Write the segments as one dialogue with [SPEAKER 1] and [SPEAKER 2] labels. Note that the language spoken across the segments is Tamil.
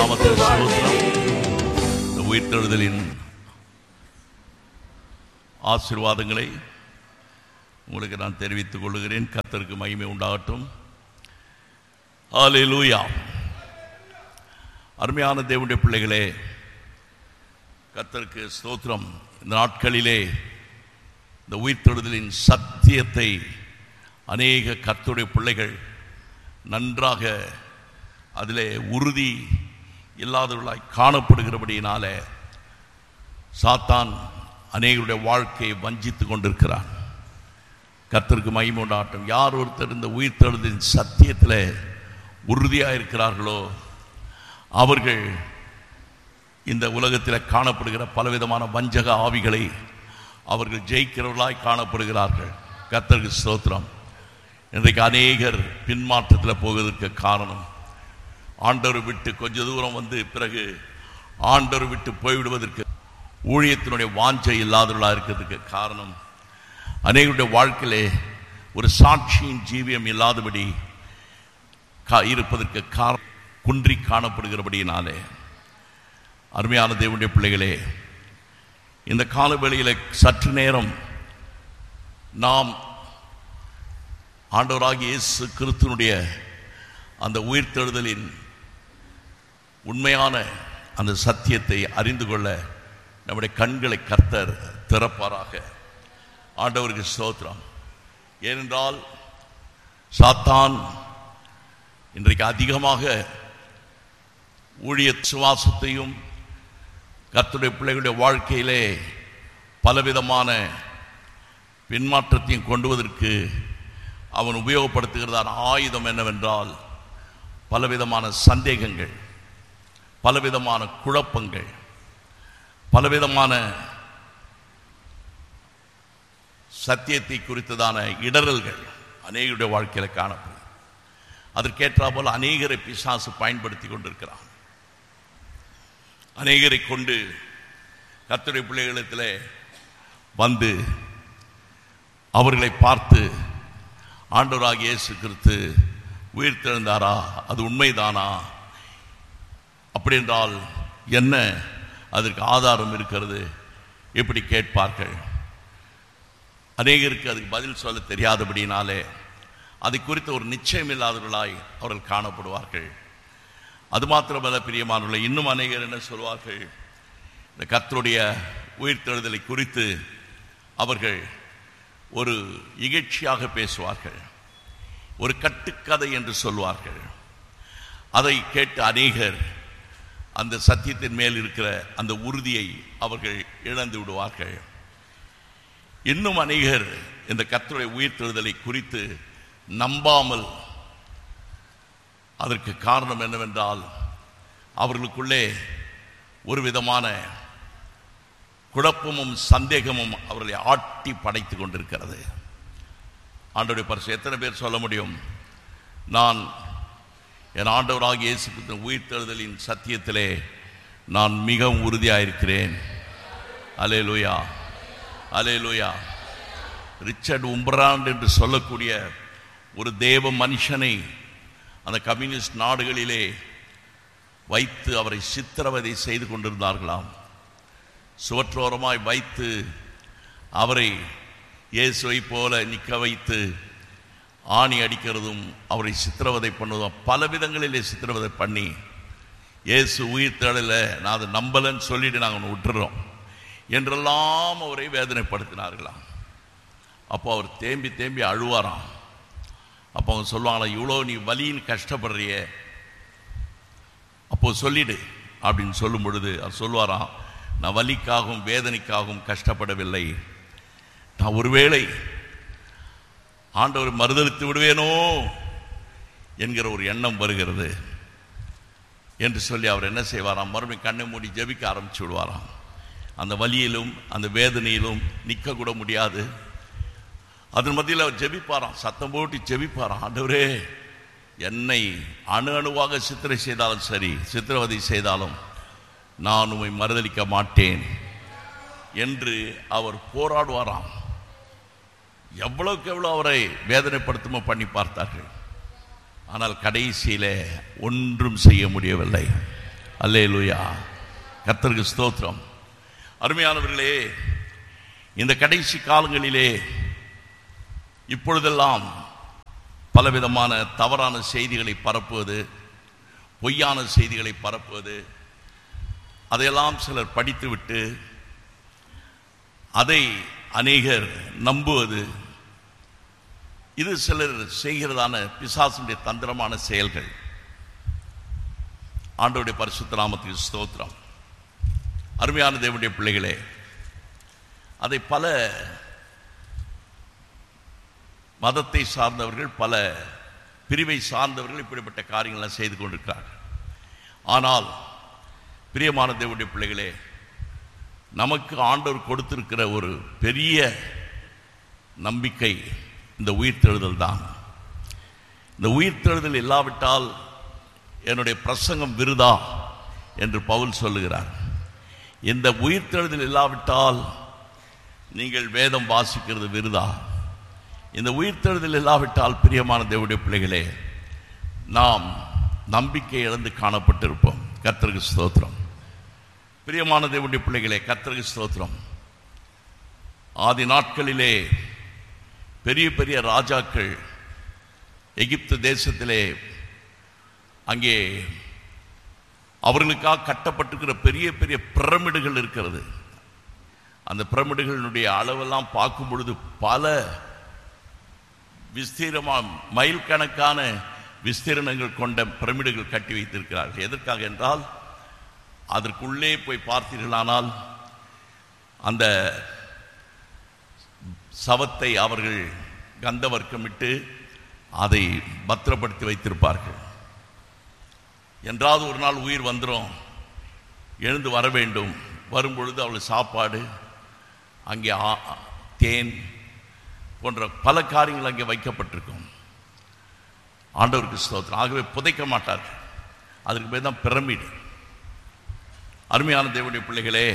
[SPEAKER 1] நாமத்தில் ஸ்தோத்திரம் இந்த உயிர்த்தெழுதலின் ஆசீர்வாதங்களை உங்களுக்கு நான் தெரிவித்துக் கொள்கிறேன் கர்த்தருக்கு மகிமை உண்டாகட்டும் ஹalleluya அருமையான தேவனுடைய பிள்ளைகளே கர்த்தருக்கு ஸ்தோத்திரம் இந்த நாட்களிலே இந்த உயிர்த்தெழுதலின் சத்தியத்தை அநேக கர்த்தருடைய பிள்ளைகள் நன்றாக அதிலே உறுதி இல்லாதவர்களாய் காணப்படுகிறபடியினாலே சாத்தான் அநேகருடைய வாழ்க்கையை வஞ்சித்து கொண்டிருக்கிறான் கர்த்தருக்கு மகிமை உண்டாட்டும் யார் ஒருத்தர் இந்த உயிர்த்தெழுதின் சத்தியத்தில் உறுதியாக இருக்கிறார்களோ அவர்கள் இந்த உலகத்தில் காணப்படுகிற பலவிதமான வஞ்சக ஆவிகளை அவர்கள் ஜெயிக்கிறவர்களாய் காணப்படுகிறார்கள் கர்த்தருக்கு ஸ்தோத்திரம் இன்றைக்கு அநேகர் பின்மாற்றத்தில் போவதற்கு காரணம் ஆண்டவர் விட்டு கொஞ்ச தூரம் வந்து பிறகு ஆண்டவர் விட்டு போய்விடுவதற்கு ஊழியத்தினுடைய வாஞ்சை இல்லாதவர்களாக இருக்கிறதுக்கு காரணம் அநேகருடைய வாழ்க்கையிலே ஒரு சாட்சியின் ஜீவியம் இல்லாதபடி கா- இருப்பதற்கு காரணம் குன்றி காணப்படுகிறபடியினாலே அருமையான தேவனுடைய பிள்ளைகளே இந்த காலவேளையில் சற்று நேரம் நாம் ஆண்டவராகிய இயேசு கிறிஸ்துனுடைய அந்த உயிர்த்தெழுதலின் உண்மையான அந்த சத்தியத்தை அறிந்து கொள்ள நம்முடைய கண்களை கர்த்தர் திறப்பாராக ஆண்டவருக்கு ஸ்தோத்திரம் ஏனென்றால் சாத்தான் இன்றைக்கு அதிகமாக ஊழிய சுவாசத்தையும் கர்த்தருடைய பிள்ளைகளுடைய வாழ்க்கையிலே பலவிதமான பின்மாற்றத்தையும் கொண்டுவதற்கு அவன் உபயோகப்படுத்துகிறதான ஆயுதம் என்னவென்றால் பலவிதமான சந்தேகங்கள் பலவிதமான குழப்பங்கள் பலவிதமான சத்தியத்தை குறித்ததான இடரல்கள் அநேகருடைய வாழ்க்கையில் காணப்படும் அதற்கேற்றால் அநேகரை பிசாசு பயன்படுத்தி கொண்டிருக்கிறான் அநேகரை கொண்டு கர்த்தருடைய பிள்ளைகளிடத்தில் வந்து அவர்களை பார்த்து ஆண்டவராகிய இயேசு கிறிஸ்து உயிர்த்தெழுந்தாரா அது உண்மைதானா அப்படி என்றால் என்ன அதற்கு ஆதாரம் இருக்கிறது எப்படி கேட்பார்கள் அநேகருக்கு அதுக்கு பதில் சொல்ல தெரியாதபடினாலே அதை குறித்த ஒரு நிச்சயம் இல்லாதவர்களாய் அவர்கள் காணப்படுவார்கள் அது மாத்திரமல்ல பிரியமானவர்களை இன்னும் அநேகர் என்ன சொல்வார்கள் இந்த கர்த்தருடைய உயிர்த்தெழுதலை குறித்து அவர்கள் ஒரு இகழ்ச்சியாக பேசுவார்கள் ஒரு கட்டுக்கதை என்று சொல்வார்கள் அதை கேட்டு அநேகர் அந்த சத்தியத்தின் மேல் இருக்கிற அந்த உறுதியை அவர்கள் இழந்து விடுவார்கள் இன்னும் அநேகர் இந்த கர்த்தருடைய உயிர்த்தெழுதலை குறித்து நம்பாமல் அதற்கு காரணம் என்னவென்றால் அவர்களுக்குள்ளே ஒரு விதமான குழப்பமும் சந்தேகமும் அவர்களை ஆட்டி படைத்து கொண்டிருக்கிறது ஆண்டவருடைய பரிசு எத்தனை பேர் சொல்ல முடியும் நான் என் ஆண்டவராகிய இயேசு கிறிஸ்துவின் உயிர்த்தெழுதலின் சத்தியத்திலே நான் மிகவும் உறுதியாயிருக்கிறேன் அலே லூயா அலே லூயா ரிச்சர்ட் உம்பராண்ட் என்று சொல்லக்கூடிய ஒரு தேவ மனுஷனை அந்த கம்யூனிஸ்ட் நாடுகளிலே வைத்து அவரை சித்திரவதை செய்து கொண்டிருந்தார்களாம் சுவற்றோரமாய் வைத்து அவரை இயேசுவை போல நிற்க வைத்து ஆணி அடிக்கிறதும் அவரை சித்திரவதை பண்ணுவதும் பல விதங்களிலே சித்திரவதை பண்ணி இயேசு உயிர் தேடல நான் அதை நம்பலன்னு சொல்லிட்டு நாங்கள் ஒன்று விட்டுறோம் என்றெல்லாம் அவரை வேதனைப்படுத்தினார்களாம் அப்போ அவர் தேம்பி தேம்பி அழுவாராம் அப்போ அவங்க சொல்லுவாங்களா இவ்வளோ நீ வலின்னு கஷ்டப்படுறியே அப்போ சொல்லிடு அப்படின்னு சொல்லும் பொழுது அவர் சொல்லுவாராம் நான் வலிக்காகவும் வேதனைக்காகவும் கஷ்டப்படவில்லை நான் ஒருவேளை ஆண்டவர் மறுதளித்து விடுவேனோ என்கிற ஒரு எண்ணம் வருகிறது என்று சொல்லி அவர் என்ன செய்வாராம் மறுபடியும் கண்ணை மூடி ஜெபிக்க ஆரம்பிச்சு விடுவாராம் அந்த வலியிலும் அந்த வேதனையிலும் நிற்க கூட முடியாது அதன் மத்தியில் அவர் ஜெபிப்பாராம் சத்தம் போட்டு ஜெபிப்பாராம் ஆண்டவரே என்னை அணு அணுவாக சித்திரை செய்தாலும் சரி சித்திரவதை செய்தாலும் நான் உம்மை மறுதலிக்க மாட்டேன் என்று அவர் போராடுவாராம் எவ்வளவுக்கு எவ்வளோ அவரை வேதனைப்படுத்துமோ பண்ணி பார்த்தார்கள் ஆனால் கடைசியில ஒன்றும் செய்ய முடியவில்லை அல்லேலூயா கர்த்தருக்கு ஸ்தோத்திரம் அருமையானவர்களே இந்த கடைசி காலங்களிலே இப்பொழுதெல்லாம் பலவிதமான தவறான செய்திகளை பரப்புவது பொய்யான செய்திகளை பரப்புவது அதையெல்லாம் சிலர் படித்துவிட்டு அதை அநேகர் நம்புவது இது சிலர் செய்கிறதான பிசாசுடைய தந்திரமான செயல்கள் ஆண்டோடைய பரிசுத்த நாமத்துக்கு ஸ்தோத்திரம் அருமையான தேவனுடைய பிள்ளைகளே அதை பல மதத்தை சார்ந்தவர்கள் பல பிரிவை சார்ந்தவர்கள் இப்படிப்பட்ட காரியங்கள்லாம் செய்து கொண்டிருக்கிறார்கள் ஆனால் பிரியமான தேவனுடைய பிள்ளைகளே நமக்கு ஆண்டவர் கொடுத்திருக்கிற ஒரு பெரிய நம்பிக்கை இந்த உயிர்த்தெழுதல் தான் இந்த உயிர்த்தெழுதல் இல்லாவிட்டால் என்னுடைய பிரசங்கம் விருதா என்று பவுல் சொல்லுகிறார் இந்த உயிர்த்தெழுதல் இல்லாவிட்டால் நீங்கள் வேதம் வாசிக்கிறது விருதா இந்த உயிர்த்தெழுதல் இல்லாவிட்டால் பிரியமான தேவனுடைய பிள்ளைகளே நாம் நம்பிக்கை இழந்து காணப்பட்டிருப்போம் கர்த்தருக்கு ஸ்தோத்திரம் பிரியமான தேவனுடைய பிள்ளைகளே கர்த்தருக்கு ஸ்தோத்திரம் ஆதி நாட்களிலே பெரிய பெரிய ராஜாக்கள் எகிப்து தேசத்திலே அங்கே அவர்களுக்காக கட்டப்பட்டிருக்கிற பெரிய பெரிய பிரமிடுகள் இருக்கிறது அந்த பிரமிடுகளினுடைய அளவெல்லாம் பார்க்கும் பொழுது பல விஸ்தீரமா மைல் கணக்கான விஸ்தீரணங்கள் கொண்ட பிரமிடுகள் கட்டி வைத்திருக்கிறார்கள் எதற்காக என்றால் அதற்குள்ளே போய் பார்த்தீர்களானால் அந்த சவத்தை அவர்கள் கந்தவர்க்கமிட்டு அதை பத்திரப்படுத்தி வைத்திருப்பார்கள் என்றாவது ஒரு நாள் உயிர் வந்துடும் எழுந்து வர வேண்டும் வரும்பொழுது அவளுக்கு சாப்பாடு அங்கே ஆ- தேன் போன்ற பல காரியங்கள் அங்கே வைக்கப்பட்டிருக்கும் ஆண்டவருக்கு ஸ்தோத்திரம் ஆகவே புதைக்க மாட்டார்கள் அதுக்கு பேர் தான் பிரமிடு அருமையான தேவனுடைய பிள்ளைகளே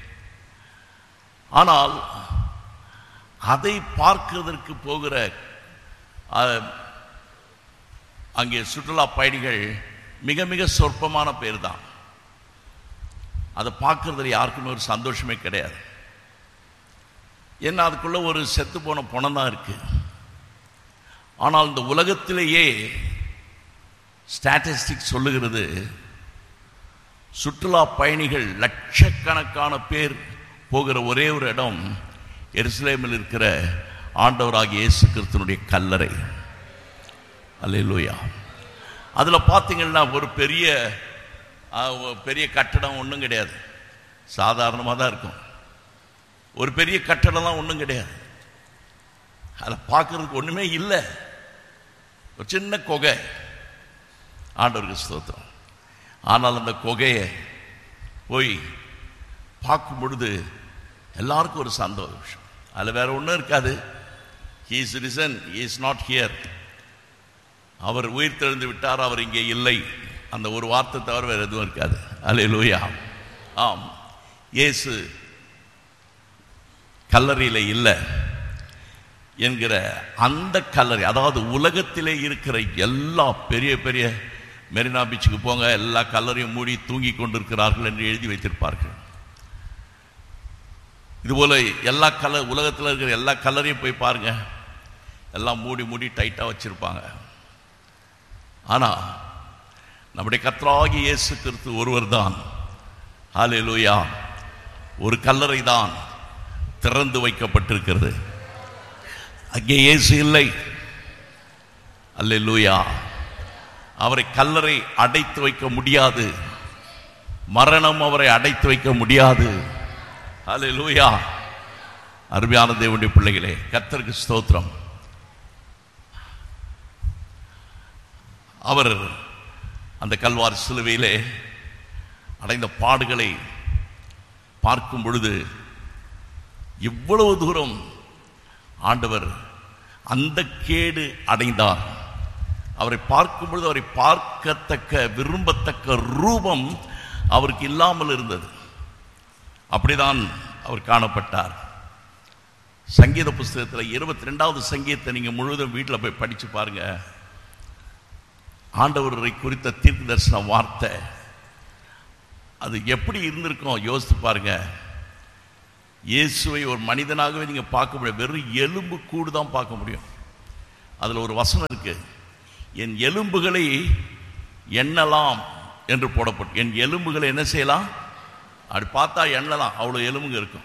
[SPEAKER 1] ஆனால் அதை பார்க்கிறதற்கு போகிற அஹ், அங்கே சுற்றுலா பயணிகள் மிக மிக சொற்பமான பேர் தான் அதை பார்க்கறதுல யாருக்குமே ஒரு சந்தோஷமே கிடையாது ஏன்னா அதுக்குள்ள ஒரு செத்து போன பணம் தான் இருக்கு ஆனால் இந்த உலகத்திலேயே ஸ்டாட்டிஸ்டிக்ஸ் சொல்லுகிறது சுற்றுலா பயணிகள் லட்சக்கணக்கான பேர் போகிற ஒரே ஒரு இடம் எருசலேமில் இருக்கிற ஆண்டவராகிய இயேசு கிறிஸ்துனுடைய கல்லறை அல்லேலூயா அதில் பார்த்தீங்கன்னா ஒரு பெரிய ஆ, ஒரு பெரிய கட்டடம் ஒன்றும் கிடையாது சாதாரணமாக தான் இருக்கும் ஒரு பெரிய கட்டடம்லாம் ஒன்றும் கிடையாது அதை பார்க்கறதுக்கு ஒன்றுமே இல்லை ஒரு சின்ன குகை ஆண்டவருக்கு ஸ்தோத்திரம் ஆனால் அந்த குகையை போய் பார்க்கும் பொழுது எல்லாருக்கும் ஒரு சந்தோஷம் அதில் வேற ஒன்றும் இருக்காது he is risen is not here அவர் உயிர் தெழுந்து விட்டார் அவர் இங்கே இல்லை அந்த ஒரு வார்த்தை தவிர வேறு எதுவும் இருக்காது அல்லேலூயா ஆம் இயேசு கல்லறையில் இல்லை என்கிற அந்த கல்லறை அதாவது உலகத்திலே இருக்கிற எல்லா பெரிய பெரிய மெரினா பீச்சுக்கு போங்க எல்லா கல்லறையும் மூடி தூங்கி கொண்டிருக்கிறார்கள் என்று எழுதி வைத்திருப்பார்கள் இதுபோல எல்லா கலர் உலகத்தில் இருக்கிற எல்லா கல்லறையும் போய் பாருங்க எல்லாம் மூடி மூடி டைட்டாக வச்சிருப்பாங்க ஆனால் நம்முடைய கர்த்தராகிய இயேசு கிறிஸ்து ஒருவர் தான் ஹalleluya ஒரு கல்லறை தான் திறந்து வைக்கப்பட்டிருக்கிறது அங்கே இயேசு இல்லை அல்லேலூயா அவரை கல்லறை அடைத்து வைக்க முடியாது மரணம் அவரை அடைத்து வைக்க முடியாது அல்லேலூயா அருமையான தேவனுடைய பிள்ளைகளே கர்த்தருக்கு ஸ்தோத்திரம் அவர் அந்த கல்வார் சிலுவையிலே அடைந்த பாடுகளை பார்க்கும் பொழுது இவ்வளவு தூரம் ஆண்டவர் அந்த கேடு அடைந்தார் அவரை பார்க்கும் பொழுது அவரை பார்க்கத்தக்க விரும்பத்தக்க ரூபம் அவருக்கு இல்லாமல் இருந்தது அப்படிதான் அவர் காணப்பட்டார் சங்கீத புஸ்தகத்தில் இருபத்தி ரெண்டாவது சங்கீதத்தை நீங்க முழுவதும் வீட்டில் போய் படிச்சு பாருங்க ஆண்டவரை குறித்த தீர்க்க தரிசன வார்த்தை அது எப்படி இருந்திருக்கும் யோசித்து பாருங்க இயேசுவை ஒரு மனிதனாகவே நீங்கள் பார்க்க முடியும் வெறும் எலும்பு கூடு தான் பார்க்க முடியும் அதில் ஒரு வசனம் இருக்கு என் எலும்புகளை எண்ணலாம் என்று போடப்பட்டு என் எலும்புகளை என்ன செய்யலாம் அப்படி பார்த்தா எண்ணலாம் அவ்வளோ எலும்புங்க இருக்கும்